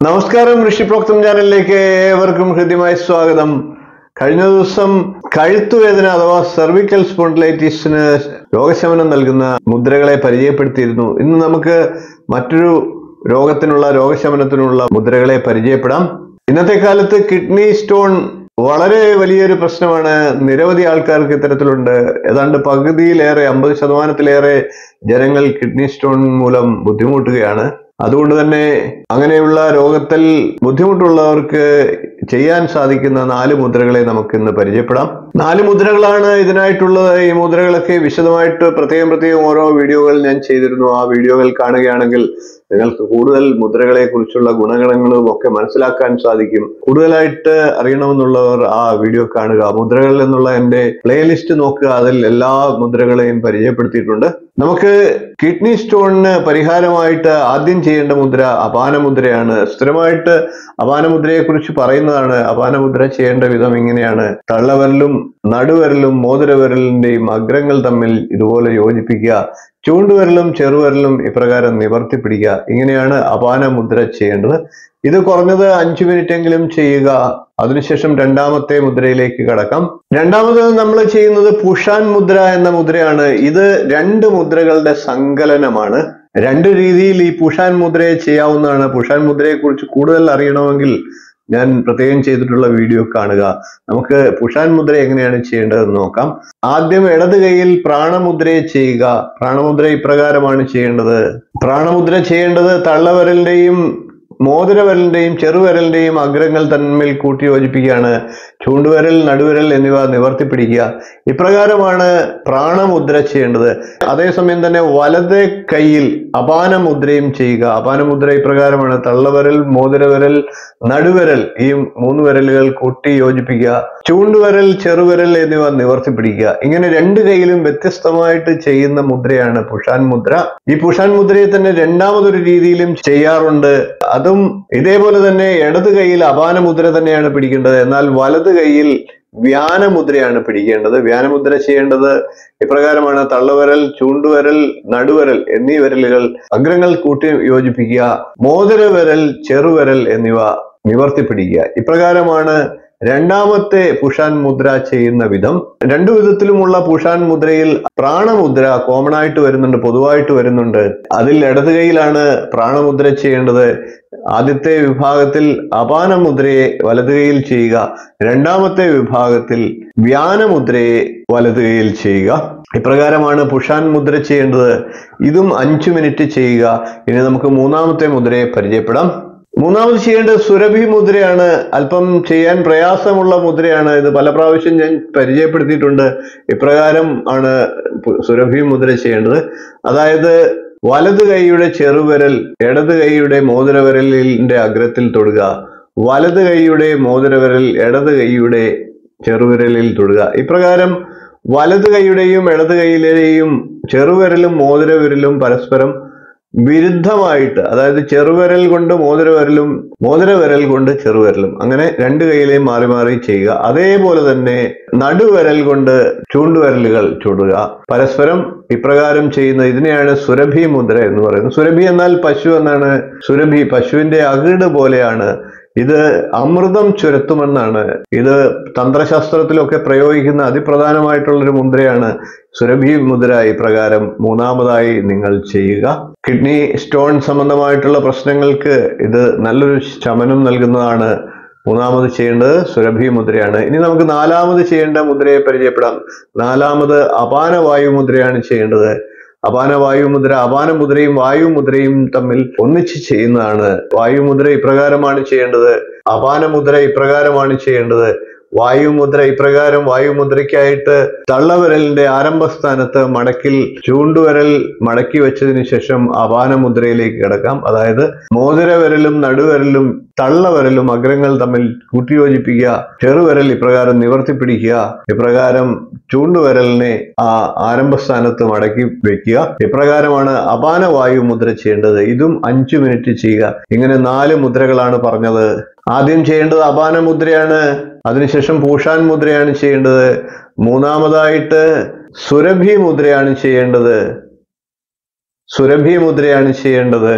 നമസ്കാരം ഋഷിപ്രോക്തം ചാനലിലേക്ക് ഏവർക്കും ഹൃദ്യമായ സ്വാഗതം കഴിഞ്ഞ ദിവസം കഴുത്തുവേദന അഥവാ സെർവിക്കൽ സ്പോണ്ടിലൈറ്റിസിന് രോഗശമനം നൽകുന്ന മുദ്രകളെ പരിചയപ്പെടുത്തിയിരുന്നു ഇന്ന് നമുക്ക് മറ്റൊരു രോഗത്തിനുള്ള രോഗശമനത്തിനുള്ള മുദ്രകളെ പരിചയപ്പെടാം ഇന്നത്തെ കാലത്ത് കിഡ്നി സ്റ്റോൺ വളരെ വലിയൊരു പ്രശ്നമാണ് നിരവധി ആൾക്കാർക്ക് ഇത്തരത്തിലുണ്ട് ഏതാണ്ട് പകുതിയിലേറെ അമ്പത് ശതമാനത്തിലേറെ ജനങ്ങൾ കിഡ്നി സ്റ്റോൺ മൂലം ബുദ്ധിമുട്ടുകയാണ് അതുകൊണ്ട് തന്നെ അങ്ങനെയുള്ള രോഗത്തിൽ ബുദ്ധിമുട്ടുള്ളവർക്ക് ചെയ്യാൻ സാധിക്കുന്ന നാല് മുദ്രകളെ നമുക്ക് ഇന്ന് പരിചയപ്പെടാം നാല് മുദ്രകളാണ് ഇതിനായിട്ടുള്ളത് ഈ മുദ്രകളൊക്കെ വിശദമായിട്ട് പ്രത്യേകം പ്രത്യേകം ഓരോ വീഡിയോകൾ ഞാൻ ചെയ്തിരുന്നു ആ വീഡിയോകൾ കാണുകയാണെങ്കിൽ നിങ്ങൾക്ക് കൂടുതൽ മുദ്രകളെ കുറിച്ചുള്ള ഗുണഗണങ്ങളും ഒക്കെ മനസ്സിലാക്കാൻ സാധിക്കും കൂടുതലായിട്ട് അറിയണമെന്നുള്ളവർ ആ വീഡിയോ കാണുക മുദ്രകൾ എന്നുള്ള എൻ്റെ പ്ലേലിസ്റ്റ് നോക്കുക അതിൽ എല്ലാ മുദ്രകളെയും പരിചയപ്പെടുത്തിയിട്ടുണ്ട് നമുക്ക് കിഡ്നി സ്റ്റോണിന് പരിഹാരമായിട്ട് ആദ്യം ചെയ്യേണ്ട മുദ്ര അപാന മുദ്രയാണ് സ്ഥിരമായിട്ട് അപാന മുദ്രയെ കുറിച്ച് പറയുന്നതാണ് അപാന മുദ്ര ചെയ്യേണ്ട വിധം ഇങ്ങനെയാണ് തള്ളവരലും നടുവരലും മോതിരവിരലിന്റെയും അഗ്രങ്ങൾ തമ്മിൽ ഇതുപോലെ യോജിപ്പിക്കുക ചൂണ്ടുവിരലും ചെറുവിരലും ഇപ്രകാരം നിവർത്തി പിടിക്കുക ഇങ്ങനെയാണ് അപാന മുദ്ര ചെയ്യേണ്ടത് ഇത് കുറഞ്ഞത് അഞ്ചു മിനിറ്റ് എങ്കിലും ചെയ്യുക അതിനുശേഷം രണ്ടാമത്തെ മുദ്രയിലേക്ക് കടക്കാം രണ്ടാമത് നമ്മൾ ചെയ്യുന്നത് പുഷാൻ മുദ്ര എന്ന മുദ്രയാണ് ഇത് രണ്ട് മുദ്രകളുടെ സങ്കലനമാണ് രണ്ട് രീതിയിൽ ഈ പുഷാൻ മുദ്രയെ ചെയ്യാവുന്നതാണ് പുഷാൻ മുദ്രയെ കുറിച്ച് കൂടുതൽ അറിയണമെങ്കിൽ ഞാൻ പ്രത്യേകം ചെയ്തിട്ടുള്ള വീഡിയോ കാണുക നമുക്ക് പുഷാൻ മുദ്ര എങ്ങനെയാണ് ചെയ്യേണ്ടതെന്ന് നോക്കാം ആദ്യം ഇടത് കൈയിൽ പ്രാണമുദ്രയെ ചെയ്യുക പ്രാണമുദ്ര ഇപ്രകാരമാണ് ചെയ്യേണ്ടത് പ്രാണമുദ്ര ചെയ്യേണ്ടത് തള്ളവിരലിന്റെയും മോതിരവിരലിന്റെയും ചെറുവിരലിന്റെയും അഗ്രങ്ങൾ തമ്മിൽ കൂട്ടി യോജിപ്പിക്കുകയാണ് ചൂണ്ടുവിരൽ നടുവിരൽ എന്നിവ നിവർത്തി പിടിക്കുക ഇപ്രകാരമാണ് പ്രാണമുദ്ര ചെയ്യേണ്ടത് അതേസമയം തന്നെ വലത് കൈയിൽ അപാന മുദ്രയും ചെയ്യുക അപാന മുദ്ര ഇപ്രകാരമാണ് തള്ളവിരൽ മോതിരവിരൽ നടുവിരൽ ഈ മൂന്ന് വിരലുകൾ കൂട്ടി യോജിപ്പിക്കുക ചൂണ്ടുവിരൽ ചെറുവിരൽ എന്നിവ നിവർത്തി പിടിക്കുക ഇങ്ങനെ രണ്ട് കൈയിലും വ്യത്യസ്തമായിട്ട് ചെയ്യുന്ന മുദ്രയാണ് പുഷാൻ മുദ്ര ഈ പുഷാൻ മുദ്രയെ തന്നെ രണ്ടാമതൊരു രീതിയിലും ചെയ്യാറുണ്ട് അതും ഇതേപോലെ തന്നെ ഇടത് കൈയിൽ അപാന മുദ്ര തന്നെയാണ് പിടിക്കേണ്ടത് എന്നാൽ വലത് കൈയിൽ വ്യാനമുദ്രയാണ് പിടിക്കേണ്ടത് വ്യാനമുദ്ര ചെയ്യേണ്ടത് ഇപ്രകാരമാണ് തള്ളുവിരൽ ചൂണ്ടുവിരൽ നടുവിരൽ എന്നീ വിരലുകൾ അഗ്രങ്ങൾ കൂട്ടി യോജിപ്പിക്കുക മോതിരവിരൽ ചെറുവിരൽ എന്നിവ നിവർത്തി പിടിക്കുക ഇപ്രകാരമാണ് രണ്ടാമത്തെ പുഷാൻ മുദ്ര ചെയ്യുന്ന വിധം രണ്ടു വിധത്തിലുമുള്ള പുഷാൻ മുദ്രയിൽ പ്രാണമുദ്ര കോമൺ ആയിട്ട് വരുന്നുണ്ട് പൊതുവായിട്ട് വരുന്നുണ്ട് അതിൽ ഇടത് കൈയിലാണ് പ്രാണമുദ്ര ചെയ്യേണ്ടത് ആദ്യത്തെ വിഭാഗത്തിൽ അപാന മുദ്രയെ വലത് കൈയിൽ ചെയ്യുക രണ്ടാമത്തെ വിഭാഗത്തിൽ വ്യാനമുദ്രയെ വലത് കൈയിൽ ചെയ്യുക ഇപ്രകാരമാണ് പുഷാൻ മുദ്ര ചെയ്യേണ്ടത് ഇതും അഞ്ചു മിനിറ്റ് ചെയ്യുക ഇനി നമുക്ക് മൂന്നാമത്തെ മുദ്രയെ പരിചയപ്പെടാം മൂന്നാമത് ചെയ്യേണ്ടത് സുരഭി മുദ്രയാണ് അല്പം ചെയ്യാൻ പ്രയാസമുള്ള മുദ്രയാണ് ഇത് പല പ്രാവശ്യം ഞാൻ പരിചയപ്പെടുത്തിയിട്ടുണ്ട് ഇപ്രകാരം ആണ് പു- സുരഭി മുദ്ര ചെയ്യേണ്ടത് അതായത് വലത് കൈയുടെ ചെറുവിരൽ ഇടത് കൈയുടെ മോതിരവിരലിന്റെ അഗ്രത്തിൽ തൊടുക വലത് കൈയുടെ മോതിരവിരൽ ഇടത് കൈയുടെ ചെറുവിരലിൽ തൊടുക ഇപ്രകാരം വലത് കൈയുടെയും ഇടത് കൈയിലെയും ചെറുവിരലും മോതിരവിരലും പരസ്പരം വിരുദ്ധമായിട്ട് അതായത് ചെറുവിരൽ കൊണ്ട് മോതിരവിരലും മോതിരവിരൽ കൊണ്ട് ചെറുവിരലും അങ്ങനെ രണ്ട് കൈയിലെയും മാറി മാറി ചെയ്യുക അതേപോലെ തന്നെ നടുവിരൽ കൊണ്ട് ചൂണ്ടുവിരലുകൾ ചൂടുക പരസ്പരം ഇപ്രകാരം ചെയ്യുന്ന ഇതിനെയാണ് സുരഭി മുദ്ര എന്ന് പറയുന്നത് സുരഭി എന്നാൽ പശു എന്നാണ് സുരഭി പശുവിന്റെ അകിട് പോലെയാണ് ഇത് അമൃതം ചുരത്തുമെന്നാണ് ഇത് തന്ത്രശാസ്ത്രത്തിലൊക്കെ പ്രയോഗിക്കുന്ന അതിപ്രധാനമായിട്ടുള്ളൊരു മുദ്രയാണ് സുരഭി മുദ്ര ഇപ്രകാരം മൂന്നാമതായി നിങ്ങൾ ചെയ്യുക കിഡ്നി സ്റ്റോൺ സംബന്ധമായിട്ടുള്ള പ്രശ്നങ്ങൾക്ക് ഇത് നല്ലൊരു ശമനം നൽകുന്നതാണ് മൂന്നാമത് ചെയ്യേണ്ടത് സുരഭി മുദ്രയാണ് ഇനി നമുക്ക് നാലാമത് ചെയ്യേണ്ട മുദ്രയെ പരിചയപ്പെടാം നാലാമത് അപാന വായു മുദ്രയാണ് ചെയ്യേണ്ടത് അപാന വായു മുദ്ര അപാന മുദ്രയും വായു മുദ്രയും തമ്മിൽ ഒന്നിച്ച് ചെയ്യുന്നതാണ് വായു മുദ്ര ഇപ്രകാരമാണ് ചെയ്യേണ്ടത് അപാന മുദ്ര ഇപ്രകാരമാണ് ചെയ്യേണ്ടത് വായുമുദ്ര ഇപ്രകാരം വായുമുദ്രയ്ക്കായിട്ട് തള്ളവിരലിന്റെ ആരംഭസ്ഥാനത്ത് മടക്കിൽ ചൂണ്ടുവിരൽ മടക്കി വെച്ചതിന് ശേഷം അപാന മുദ്രയിലേക്ക് കിടക്കാം അതായത് മോതിരവിരലും നടുവിരലും തള്ളവിരലും അഗ്രങ്ങൾ തമ്മിൽ കൂട്ടിയോജിപ്പിക്കുക ചെറുവിരൽ ഇപ്രകാരം നിവർത്തി പിടിക്കുക ഇപ്രകാരം ചൂണ്ടുവിരലിനെ ആ ആരംഭസ്ഥാനത്ത് മടക്കി വെക്കുക ഇപ്രകാരമാണ് അപാന വായു മുദ്ര ചെയ്യേണ്ടത് ഇതും അഞ്ചു മിനിറ്റ് ചെയ്യുക ഇങ്ങനെ നാല് മുദ്രകളാണ് പറഞ്ഞത് ആദ്യം ചെയ്യേണ്ടത് അപാന മുദ്രയാണ് അതിനുശേഷം പൂഷാൻ മുദ്രയാണ് ചെയ്യേണ്ടത് മൂന്നാമതായിട്ട് സുരഭി മുദ്രയാണ് ചെയ്യേണ്ടത് സുരഭി മുദ്രയാണ് ചെയ്യേണ്ടത്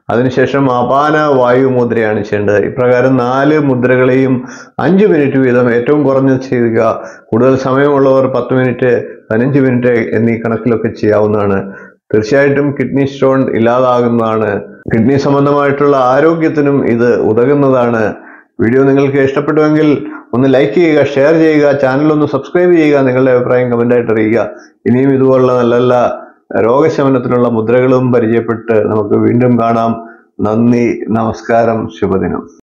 അതിനുശേഷം അപാന വായു മുദ്രയാണ് ചെയ്യേണ്ടത് ഇപ്രകാരം നാല് മുദ്രകളെയും അഞ്ച് മിനിറ്റ് വീതം ഏറ്റവും കുറഞ്ഞത് ചെയ്യുക കൂടുതൽ സമയമുള്ളവർ പത്ത് മിനിറ്റ് പതിനഞ്ച് മിനിറ്റ് എന്നീ കണക്കിലൊക്കെ ചെയ്യാവുന്നതാണ് തീർച്ചയായിട്ടും കിഡ്നി സ്റ്റോൺ ഇല്ലാതാകുന്നതാണ് കിഡ്നി സംബന്ധമായിട്ടുള്ള ആരോഗ്യത്തിനും ഇത് ഉതകുന്നതാണ് വീഡിയോ നിങ്ങൾക്ക് ഇഷ്ടപ്പെട്ടുവെങ്കിൽ ഒന്ന് ലൈക്ക് ചെയ്യുക ഷെയർ ചെയ്യുക ചാനൽ ഒന്ന് സബ്സ്ക്രൈബ് ചെയ്യുക നിങ്ങളുടെ അഭിപ്രായം കമൻ്റായിട്ട് അറിയിക്കുക ഇനിയും ഇതുപോലുള്ള നല്ല നല്ല രോഗശമനത്തിനുള്ള മുദ്രകളും പരിചയപ്പെട്ട് നമുക്ക് വീണ്ടും കാണാം നന്ദി നമസ്കാരം ശുഭദിനം